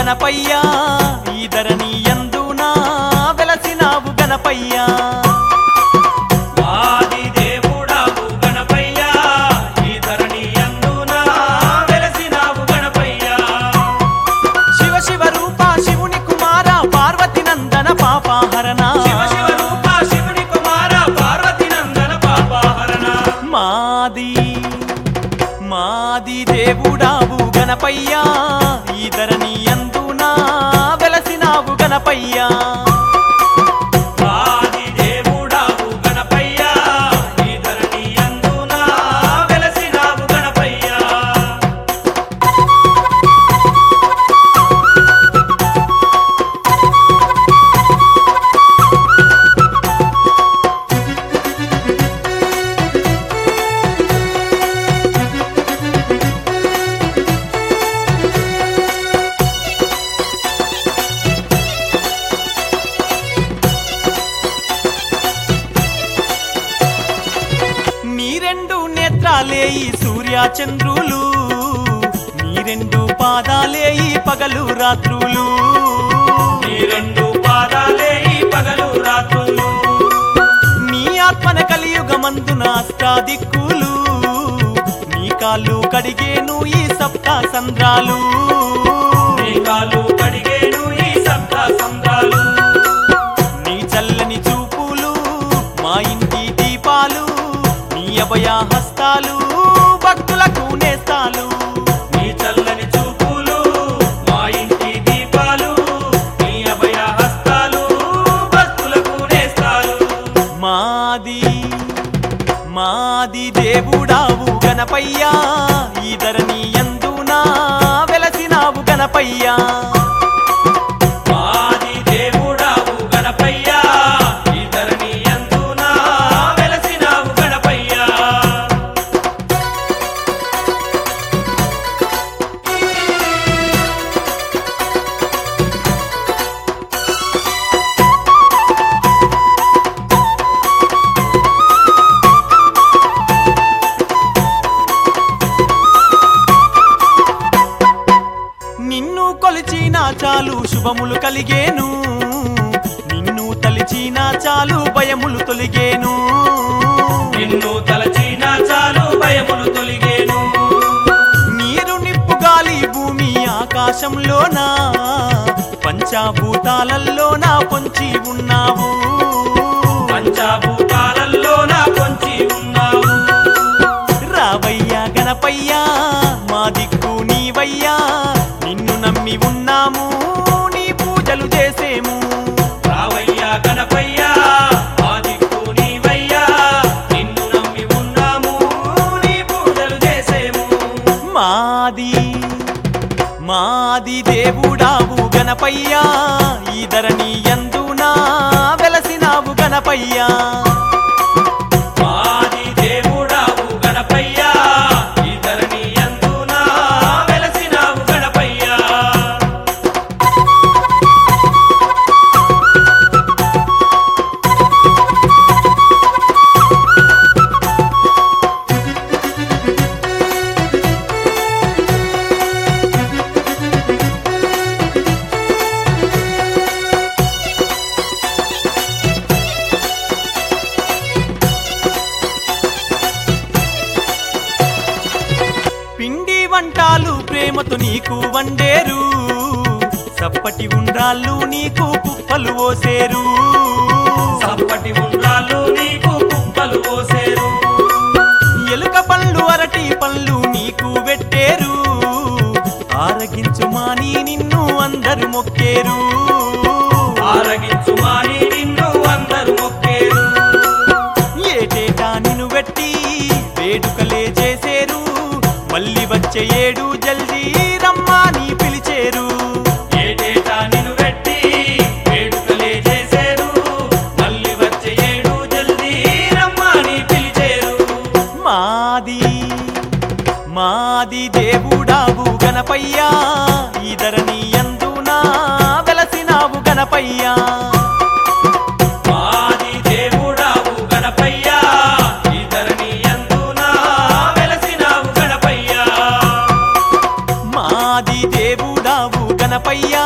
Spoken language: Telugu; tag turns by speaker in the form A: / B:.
A: గణపయ్యా ఈ ధరణి ఎందునా వెలసినావు గణపయ్యా
B: ఆది దేవుడావు గణపయ్యా ఈ ధరణి యందున వెలసినావు గణపయ్యా
A: శివ శివ రూప శివుని కుమార పార్వతి నందన పాపాహరణ
B: శివ శివ రూప శివుని కుమార పార్వతి నందన పాపాహరణ
A: మాది మాది దేవుడావు గణపయ్యా ఈ ధరణి ఎందునా వెలసినావు గణపయ్యా
B: ఆది దేవుడావు గణపయ్యా ఈ ధరణి యందున వెలసినావు గణపయ్యా
A: నీ రెండు నేత్రాలే ఈ సూర్య చంద్రులు నీ రెండు పాదాలే ఈ పగలు రాత్రులు
B: నీ రెండు పాదాలే ఈ పగలు రాత్రులు
A: నీ ఆత్మన కలియుగమందున అష్టాదిక్కులు నీ కాళ్ళు కడిగేను ఈ సప్త సంద్రాలు
B: నీ కాలు కడిగేను ఈ సప్త సంద్రాలు
A: నీ చల్లని చూపులు మా ఇంటి దీపాలు నీ అభయ హస్తాలు భక్తులకు నేస్తాలు
B: నీ చల్లని చూపులు మా ఇంటి దీపాలు నీ అభయ హస్తాలు భక్తులకు నేస్తాలు
A: మాది మాది దేవుడావు గణపయ్యా ఈ ధరణి ఎందునా వెలసినావు గణపయ్యా
B: ఆది దేవుడావు గణపయ్యా ఈ ధరణి యందున వెలసినావు గణపయ్యా
A: నిన్ను కొలిచిన చాలు శుభములు కలిగేను నిన్ను తలిచిన చాలు భయములు తొలిగేను
B: నిన్ను తలచిన చాలు భయములు తొలిగేను
A: నీరు నిప్పు గాలి భూమి ఆకాశంలోనా పంచాభూతాలల్లోనా పొంచి ఉన్నావు
B: పంచభూతాలలో నా పొంచి ఉన్నావు
A: రావయ్యా గణపయ్యా మా దిక్కు నీవయ్యా నిన్ను నమ్మి ఉన్నాము నీ పూజలు చేసేము
B: రావయ్యా గణపయ్యా మా దిక్కు నీవయ్యా నిన్ను నమ్మి ఉన్నాము నీ పూజలు చేసేము
A: మాది మాది దేవుడావు గణపయ్యా ఈ ధరణి ఎందునా వెలసినావు గణపయ్యా
B: ఆది దేవుడావు గణపయ్యా ఈ ధరణి యందున వెలసినావు గణపయ్యా
A: పిండి వంటాలు ప్రేమతో నీకు వండేరు సప్పటి ఉండ్రాళ్ళు నీకు కుప్పలు ఓసేరు
B: సప్పటి ఉండ్రాళ్ళు నీకు కుప్పలు పోసేరు
A: ఎలుక పళ్ళు అరటి పళ్ళు నీకు పెట్టేరు ఆరగించు మాని నిన్ను అందరు మొక్కేరు
B: ఆరగించు మాని నిన్ను అందరు మొక్కేరు
A: ఏటేటా నిన్ను పెట్టి వేడుకలే చేసేరు మళ్ళీ వచ్చే ఏడు జల్దీ రమ్మని పిలిచేరు
B: ఏటేటా నిన్ను పెట్టి వేడుకలే చేసేరు మళ్ళీ వచ్చే ఏడు జల్దీ రమ్మని పిలిచేరు
A: మాది మాది దేవుడావు గణపయ్యా ఈ ధరణి ఎందునా వెలసినావు గణపయ్యా
B: ఆది దేవుడావు గణపయ్యా ఈ ధరణి యందున వెలసినావు గణపయ్యా
A: మాది దేవుడావు గణపయ్యా